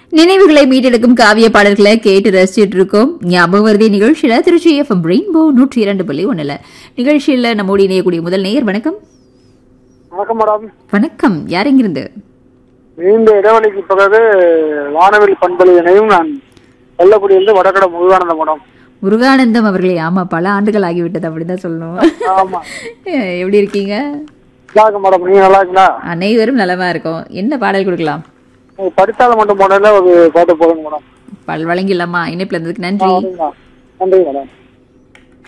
நினைவுகளை மீட்டெடுக்கும் காவிய பாடல்களை கேட்டு ரசிச்சிட்டு இருக்கோம் ஞாபகம் வருதே நிகழ்ச்சியில திருச்சி எஃப்எம் ரெயின்போ நூற்றி இரண்டு புள்ளி ஒண்ணுல நிகழ்ச்சியில நம்மோடு இணையக்கூடிய முதல் நேயர் வணக்கம் வணக்கம் மேடம் வணக்கம் யார் எங்கிருந்து நீண்ட இடைவெளிக்கு பிறகு வானவில் பண்பலையினையும் நான் வெள்ளக்குடியிலிருந்து வடகடை முருகானந்தம் மேடம் முருகானந்தம் அவர்களே ஆமா பல ஆண்டுகள் ஆகிவிட்டது அப்படிதான் சொல்லணும் ஆமா அஹ், எப்படி இருக்கீங்க நல்லா இருக்கு மேடம் நீங்க நல்லா இருக்கீங்களா அனைவரும் நலமா இருக்கோம் என்ன பாடல் கொடுக்கலாம் நீங்க படித்தால மட்டும் போனதுல ஒரு பாட்டு போடுங்க மேடம் பல் வழங்கிடலாமா இணைப்புல இருந்ததுக்கு நன்றி ஆ, நன்றி மேடம்